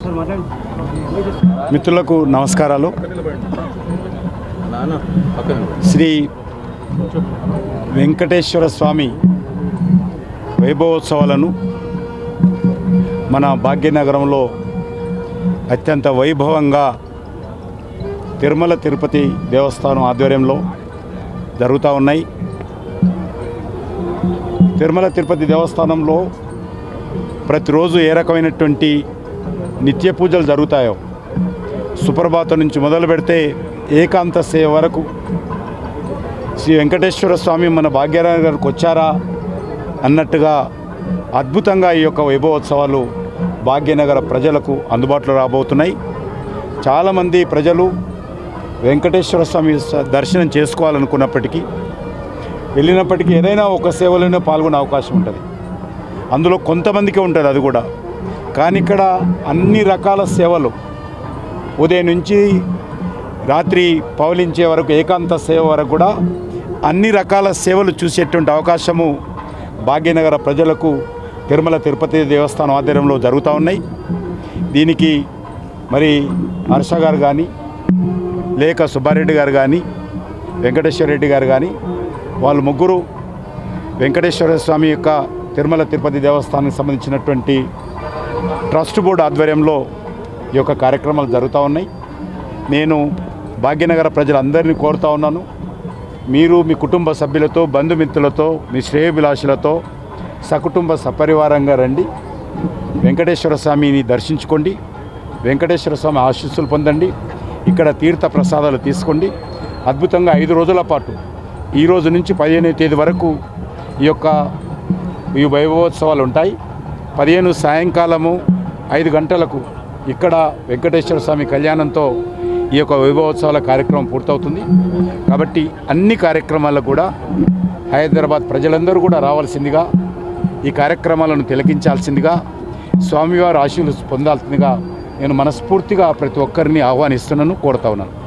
మిత్రులకు నమస్కారాలు శ్రీ వెంకటేశ్వర స్వామి వైభవోత్సవాలను మన భాగ్యనగరంలో అత్యంత వైభవంగా తిరుమల తిరుపతి దేవస్థానం ఆధ్వర్యంలో జరుగుతూ ఉన్నాయి తిరుమల తిరుపతి దేవస్థానంలో ప్రతిరోజు ఏ రకమైనటువంటి నిత్య పూజలు జరుగుతాయో సుప్రభాతం నుంచి మొదలు పెడితే ఏకాంత సేవ వరకు శ్రీ వెంకటేశ్వర స్వామి మన భాగ్యనగర్కి వచ్చారా అన్నట్టుగా అద్భుతంగా ఈ యొక్క వైభవోత్సవాలు భాగ్యనగర ప్రజలకు అందుబాటులో రాబోతున్నాయి చాలామంది ప్రజలు వెంకటేశ్వర స్వామి స- దర్శనం చేసుకోవాలనుకున్నప్పటికీ వెళ్ళినప్పటికీ ఏదైనా ఒక సేవలోనే పాల్గొనే అవకాశం ఉంటుంది అందులో కొంతమందికి ఉంటుంది అది కూడా కానీ ఇక్కడ అన్ని రకాల సేవలు ఉదయం నుంచి రాత్రి పౌలించే వరకు ఏకాంత సేవ వరకు కూడా అన్ని రకాల సేవలు చూసేటువంటి అవకాశము భాగ్యనగర ప్రజలకు తిరుమల తిరుపతి దేవస్థానం ఆధ్వర్యంలో జరుగుతూ ఉన్నాయి దీనికి మరి హర్ష గారు కానీ లేక సుబ్బారెడ్డి గారు కానీ వెంకటేశ్వర రెడ్డి గారు కానీ వాళ్ళు ముగ్గురు వెంకటేశ్వర స్వామి యొక్క తిరుమల తిరుపతి దేవస్థానానికి సంబంధించినటువంటి ట్రస్ట్ బోర్డు ఆధ్వర్యంలో ఈ యొక్క కార్యక్రమాలు జరుగుతూ ఉన్నాయి నేను భాగ్యనగర ప్రజలందరినీ కోరుతా ఉన్నాను మీరు మీ కుటుంబ సభ్యులతో బంధుమిత్రులతో మీ శ్రేయభిలాషులతో సకుటుంబ సపరివారంగా రండి వెంకటేశ్వర స్వామిని దర్శించుకోండి వెంకటేశ్వర స్వామి ఆశీస్సులు పొందండి ఇక్కడ తీర్థ ప్రసాదాలు తీసుకోండి అద్భుతంగా ఐదు రోజుల పాటు ఈ రోజు నుంచి పదిహేనవ తేదీ వరకు ఈ యొక్క ఈ వైభవోత్సవాలు ఉంటాయి పదిహేను సాయంకాలము ఐదు గంటలకు ఇక్కడ వెంకటేశ్వర స్వామి కళ్యాణంతో ఈ యొక్క వైభవోత్సవాల కార్యక్రమం పూర్తవుతుంది కాబట్టి అన్ని కార్యక్రమాలకు కూడా హైదరాబాద్ ప్రజలందరూ కూడా రావాల్సిందిగా ఈ కార్యక్రమాలను తిలకించాల్సిందిగా స్వామివారి ఆశీస్సులు పొందాల్సిందిగా నేను మనస్ఫూర్తిగా ప్రతి ఒక్కరిని ఆహ్వానిస్తున్నాను కోరుతా ఉన్నాను